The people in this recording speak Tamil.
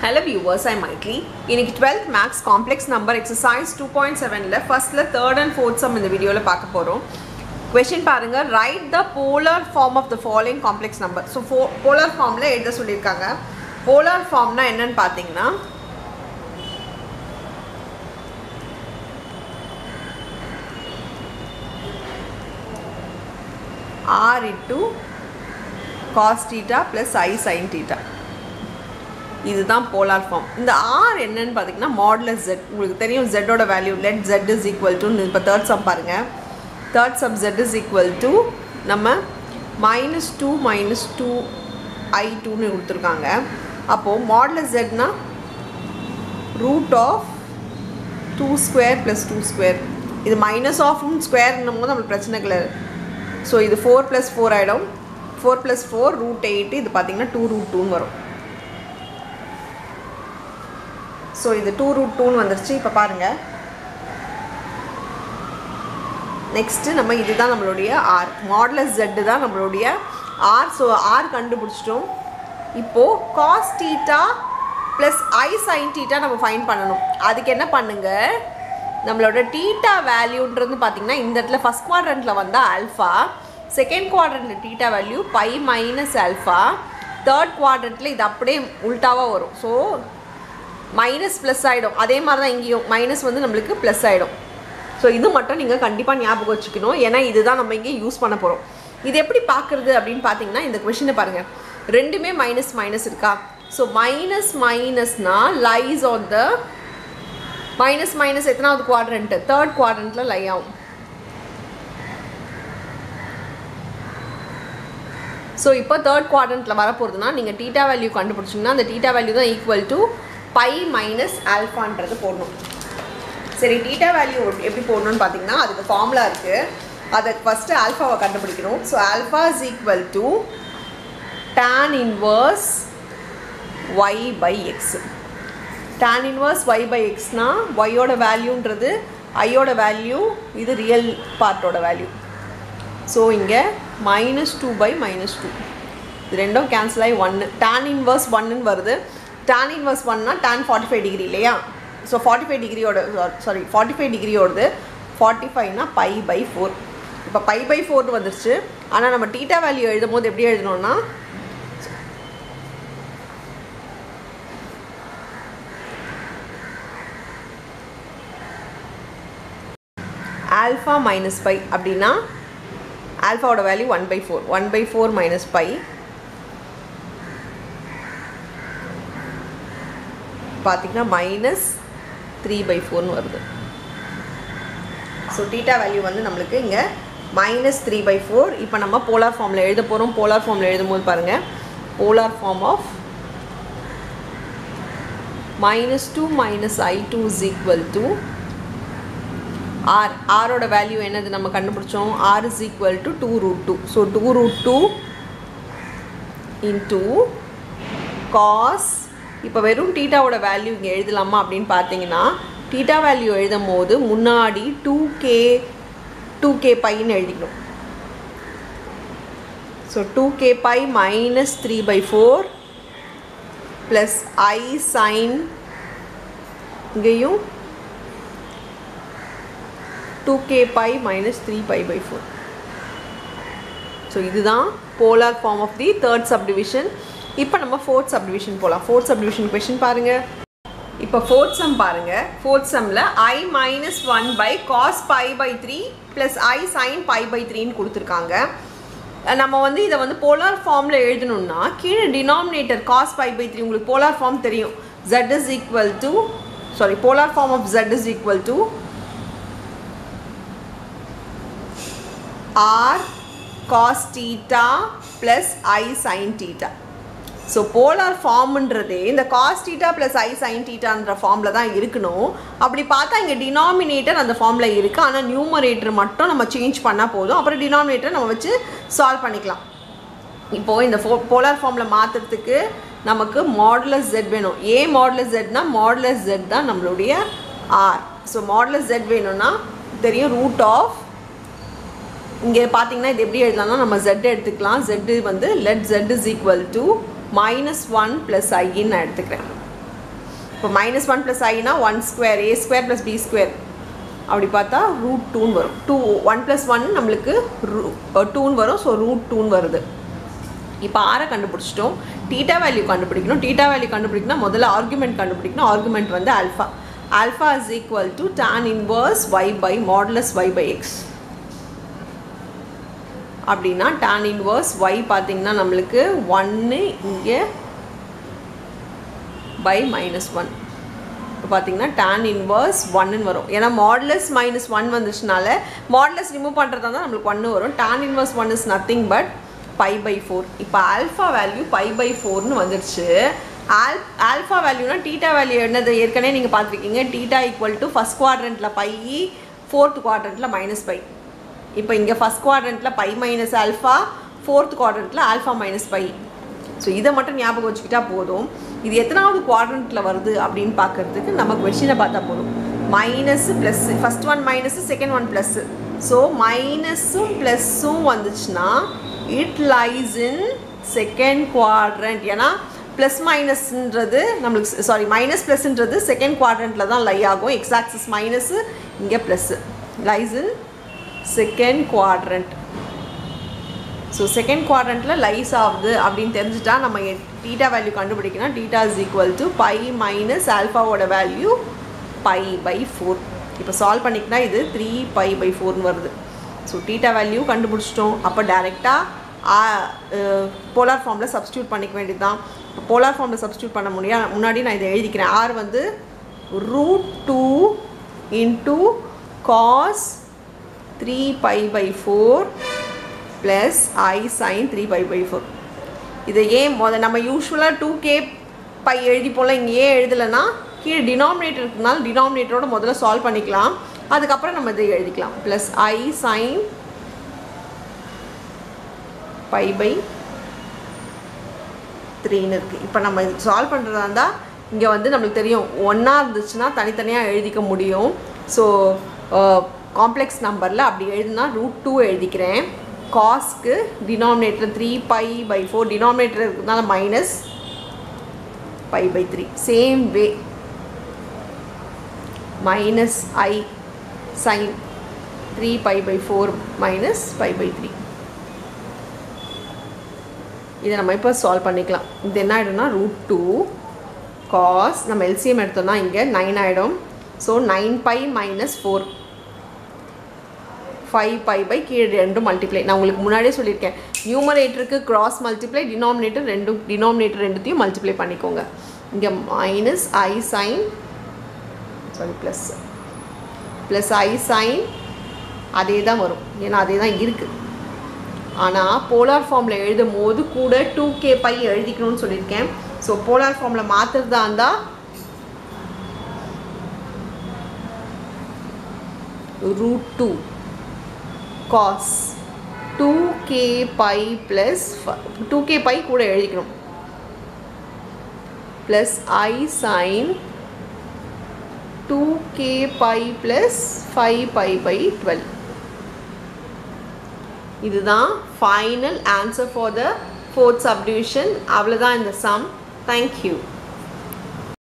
ஹலோ வியூவர்ஸ் ஐ மைட்லி இன்னைக்கு twelfth maths complex number exercise two point seven ஃபர்ஸ்ட்டில் தேர்ட் அண்ட் ஃபோர்த் சம் இந்த வீடியோவில் பார்க்க போகிறோம் கொஷின் பாருங்கள் write the polar form of the following complex number so ஃபோ போலார் ஃபார்மில் எழுத சொல்லியிருக்காங்க போலார் ஃபார்ம்னா என்னன்னு பார்த்தீங்கன்னா R into cos theta plus i sine theta இதுதான் போலார் ஃபார்ம் இந்த ஆர் என்னன்னு பார்த்தீங்கன்னா மாடலஸ் ஜெட் உங்களுக்கு தெரியும் ஜெட்டோட value let Z is equal to இப்போ தேர்ட் சம் பாருங்கள் third sum Z is equal to நம்ம minus two minus two i டூன்னு கொடுத்துருக்காங்க அப்போது மாடலஸ் ஜெட்னா root of two square plus two square இது மைனஸ் ஆஃப் ஸ்கொயர்னும் போது நம்மளுக்கு பிரச்சனை கிடையாது ஸோ இது ஃபோர் ப்ளஸ் ஃபோர் ஆகிடும் four plus four root eight இது பார்த்தீங்கன்னா டூ ரூட் டூன்னு வரும் ஸோ இது டூ ரூட் டூன்னு வந்துருச்சு இப்போ பாருங்கள் நெக்ஸ்ட்டு நம்ம இதுதான் நம்மளுடைய ஆர் மாடலஸ் ஜெட்டு தான் நம்மளுடைய ஆர் ஸோ ஆர் கண்டுபிடிச்சிட்டோம் இப்போது cos theta plus i sine theta நம்ம ஃபைன் பண்ணணும் அதுக்கு என்ன பண்ணுங்க நம்மளோட டீட்டா வேல்யூன்றது பார்த்தீங்கன்னா இந்த இடத்துல ஃபஸ்ட் குவாட்ரண்ட்டில் வந்தால் ஆல்ஃபா செகண்ட் குவாட்ரண்ட்டில் theta value pi minus alpha third குவாட்ரண்ட்டில் இது அப்படியே உல்ட்டாவாக வரும் ஸோ மைனஸ் ப்ளஸ் ஆகிடும் அதே மாதிரி தான் இங்கேயும் மைனஸ் வந்து நம்மளுக்கு ப்ளஸ் ஆகிடும் ஸோ இது மட்டும் நீங்கள் கண்டிப்பாக ஞாபகம் வச்சுக்கணும் ஏன்னா இதுதான் நம்ம இங்கே யூஸ் பண்ண போகிறோம் இது எப்படி பார்க்குறது அப்படின்னு பார்த்தீங்கன்னா இந்த கொஷினை பாருங்கள் ரெண்டுமே மைனஸ் மைனஸ் இருக்கா ஸோ மைனஸ் மைனஸ்னா lies on the minus minus எத்தனாவது குவாட்ரண்ட்டு தேர்ட் குவாட்ரண்ட்டில் லை ஆகும் ஸோ இப்போ தேர்ட் குவாட்ரண்ட்டில் வரப்போகிறதுனா நீங்கள் டீட்டா வேல்யூ கண்டுபிடிச்சிங்கன்னா அந்த டீட்டா வேல்யூ தான் ஈக்குவல் டு பை மைனஸ் ஆல்ஃபான்றது போடணும் சரி டீட்டா வேல்யூ எப்படி போடணும்னு பார்த்தீங்கன்னா அதுக்கு ஃபார்முலா இருக்குது அதை ஃபஸ்ட்டு ஆல்ஃபாவை கண்டுபிடிக்கணும் so alpha is equal to tan inverse y by x tan inverse y by எக்ஸ்னால் ஒய்யோட வேல்யூன்றது ஐயோட வேல்யூ இது ரியல் பார்ட்டோட வேல்யூ ஸோ இங்கே minus two by minus two இது ரெண்டும் கேன்சல் ஆகி ஒன்று டேன் இன்வர்ஸ் ஒன்னுன்னு வருது டேன் இன்வர்ஸ் ஒன்னா டேன் ஃபார்ட்டி ஃபைவ் டிகிரி இல்லையா ஸோ ஃபார்ட்டி ஃபைவ் டிகிரியோட சாரி ஃபார்ட்டி ஃபைவ் டிகிரியோடது ஃபார்ட்டி ஃபைவ்னா பை பை ஃபோர் இப்போ பை பை ஃபோர்னு வந்துருச்சு ஆனால் நம்ம டீட்டா வேல்யூ எழுதும் போது எப்படி எழுதணும்னா ஆல்ஃபா மைனஸ் பை அப்படின்னா ஆல்ஃபாவோட value one by four one by four minus pi பார்த்திங்கன்னா மைனஸ் த்ரீ பை ஃபோர்னு வருது ஸோ டீட்டா வேல்யூ வந்து நம்மளுக்கு இங்கே மைனஸ் த்ரீ பை ஃபோர் இப்போ நம்ம போலார் ஃபார்மில் எழுத போகிறோம் போலார் ஃபார்மில் எழுதும்போது பாருங்கள் polar form of minus two minus i two is equal to R ஆரோட வேல்யூ என்னது நம்ம கண்டுபிடிச்சோம் R is equal to two root two so two root two into cos இப்போ வெறும் டீட்டாவோட வேல்யூ இங்கே எழுதலாமா அப்படின்னு பார்த்தீங்கன்னா டீட்டா வேல்யூ எழுதும் போது முன்னாடி டூ கே டூ கே பைன்னு எழுதிக்கணும் so two K pi minus three by four plus i sine இங்கேயும் two K pi minus three pi by four so இதுதான் polar form of the third subdivision இப்போ நம்ம ஃபோர்த் சப்டிவிஷன் போகலாம் ஃபோர்த் சப்டிவிஷன் கொஷின் பாருங்கள் இப்போ ஃபோர்த் சம் பாருங்கள் ஃபோர்த் சம்மில் i minus one by cos pi by three plus i sine pi by த்ரீன்னு கொடுத்துருக்காங்க நம்ம வந்து இதை வந்து போலார் ஃபார்மில் எழுதணும்னா கீழே denominator cos pi by three உங்களுக்கு போலார் ஃபார்ம் தெரியும் Z is equal to sorry polar form of Z is equal to R cos theta plus i sine theta so polar ஃபார்ம்ன்றதே இந்த cos theta plus i sine டீட்டான்ற ஃபார்மில் தான் இருக்கணும் அப்படி பார்த்தா இங்கே டினாமினேட்டர் அந்த ஃபார்மில் இருக்குது ஆனால் நியூமரேட்டர் மட்டும் நம்ம சேஞ்ச் பண்ணால் போதும் அப்புறம் டினாமினேட்டர் நம்ம வச்சு சால்வ் பண்ணிக்கலாம் இப்போது இந்த ஃபோ போலார் ஃபார்மில் மாற்றுறதுக்கு நமக்கு மாடுலஸ் ஜெட் வேணும் ஏ மாடுலஸ் ஜெட்னா மாடுலஸ் ஜெட் தான் நம்மளுடைய ஆர் ஸோ மாடுலஸ் ஜெட் வேணும்னா தெரியும் ரூட் ஆஃப் இங்கே பார்த்தீங்கன்னா இது எப்படி எழுதலாம்னா நம்ம z எடுத்துக்கலாம் z வந்து let z is equal to minus one plus ஐன்னு நான் எடுத்துக்கிறேன் இப்போ மைனஸ் ஒன் ப்ளஸ் ஐனா one square A square plus B square அப்படி பார்த்தா ரூட் டூன்னு வரும் டூ ஒன் ப்ளஸ் ஒன் நம்மளுக்கு ரூ டூன்னு வரும் ஸோ ரூட் டூன்னு வருது இப்போ ஆரை கண்டுபிடிச்சிட்டோம் டீட்டா வேல்யூ கண்டுபிடிக்கணும் டீட்டா வேல்யூ கண்டுபிடிக்கணும் முதல்ல ஆர்குமெண்ட் கண்டுபிடிக்கணும் ஆர்குமெண்ட் வந்து alpha alpha is equal to tan inverse y by modulus y by x அப்படின்னா tan இன்வர்ஸ் ஒய் பார்த்தீங்கன்னா நம்மளுக்கு ஒன்று இங்கே பை மைனஸ் ஒன் இப்போ பார்த்தீங்கன்னா tan இன்வர்ஸ் ஒன்னு வரும் ஏன்னா மாடலஸ் மைனஸ் ஒன் வந்துச்சுனால மாடலஸ் ரிமூவ் பண்ணுறதா தான் நம்மளுக்கு ஒன்று வரும் tan inverse one is nothing but pi by four இப்போ ஆல்ஃபா வேல்யூ பை பை ஃபோர்னு வந்துருச்சு ஆல் ஆல்ஃபா வேல்யூனா டீட்டா வேல்யூ என்னது ஏற்கனவே நீங்கள் பார்த்துருக்கீங்க டீட்டா ஈக்குவல் டு ஃபஸ்ட் குவாட்ரண்ட்டில் பை ஃபோர்த் குவாட்ரண்ட்டில் மைனஸ் பை இப்போ இங்கே ஃபஸ்ட் குவாட்ரண்ட்டில் பை மைனஸ் ஆல்ஃபா ஃபோர்த் குவாட்ரண்ட்டில் ஆல்ஃபா மைனஸ் பை ஸோ இதை மட்டும் ஞாபகம் வச்சுக்கிட்டா போதும் இது எத்தனாவது குவாட்ரண்ட்டில் வருது அப்படின்னு பார்க்கறதுக்கு நம்ம கொஷினை பார்த்தா போதும் minus plus first one minus second one plus so மைனஸும் ப்ளஸ்ஸும் வந்துச்சுன்னா it lies in second quadrant ஏன்னா ப்ளஸ் மைனஸ்ன்றது நம்மளுக்கு சாரி மைனஸ் ப்ளஸ்ன்றது செகண்ட் குவாட்ரண்ட்டில் தான் லை ஆகும் எக்ஸ் ஆக்சிஸ் மைனஸு இங்கே plus lies in second quadrant so second குவாட்ரண்ட்டில் லைஸ் ஆகுது அப்படின்னு தெரிஞ்சுட்டா நம்ம டீட்டா வேல்யூ கண்டுபிடிக்கணும் theta is equal to pi minus ஆல்ஃபாவோட வேல்யூ பை பை ஃபோர் இப்போ சால்வ் பண்ணிக்கினா இது த்ரீ பை பை ஃபோர்னு வருது ஸோ டீட்டா வேல்யூ கண்டுபிடிச்சிட்டோம் அப்போ டேரெக்டாக போலார் ஃபார்மில் சப்ஸ்டியூட் பண்ணிக்க வேண்டியது தான் போலார் ஃபார்மில் சப்ஸ்டியூட் பண்ண முடியா முன்னாடி நான் இதை எழுதிக்கிறேன் ஆர் வந்து root two into cos three pi by four plus i sine three pi by four இதை ஏன் முத நம்ம யூஸ்வலாக டூ கே பை எழுதி போல் இங்கே ஏன் எழுதலைன்னா கீழே டினாமினேட்டர் இருக்கனால டினாமினேட்டரோட முதல்ல சால்வ் பண்ணிக்கலாம் அதுக்கப்புறம் நம்ம இதை எழுதிக்கலாம் plus i sine pi by த்ரீன்னு இருக்குது இப்போ நம்ம இது சால்வ் பண்ணுறதா இருந்தால் இங்கே வந்து நம்மளுக்கு தெரியும் ஒன்றா இருந்துச்சுன்னா தனித்தனியாக எழுதிக்க முடியும் ஸோ காம்ப்ளெக்ஸ் நம்பரில் அப்படி எழுதுனா ரூட் டூ எழுதிக்கிறேன் காஸ்க்கு denominator three pi by four denominator இருக்கிறதுனால minus pi by three same way minus i sine three pi by four minus pi by three இதை நம்ம இப்போ சால்வ் பண்ணிக்கலாம் இது என்ன ஆகிடும்னா ரூட் டூ காஸ் நம்ம எல்சிஎம் எடுத்தோம்னா இங்கே நைன் ஆகிடும் so nine pi minus four five pi by கீழே ரெண்டும் மல்டிப்ளை நான் உங்களுக்கு முன்னாடியே சொல்லியிருக்கேன் நியூமரேட்டருக்கு கிராஸ் மல்டிப்ளை டினாமினேட்டர் ரெண்டும் டினாமினேட்டர் ரெண்டுத்தையும் மல்டிப்ளை பண்ணிக்கோங்க இங்கே minus i sine sorry plus plus i sine அதே தான் வரும் ஏன்னா அதே தான் இருக்குது ஆனால் போலார் ஃபார்மில் எழுதும் போது கூட டூ கே பை எழுதிக்கணும்னு சொல்லியிருக்கேன் ஸோ போலார் ஃபார்மில் மாற்றுறதா இருந்தால் root two cos two K pi plus two K pi கூட எழுதிக்கணும் plus i sine two K pi plus five pi by twelve இதுதான் final answer for the fourth subdivision அவ்வளோதான் இந்த சம் தேங்க்யூ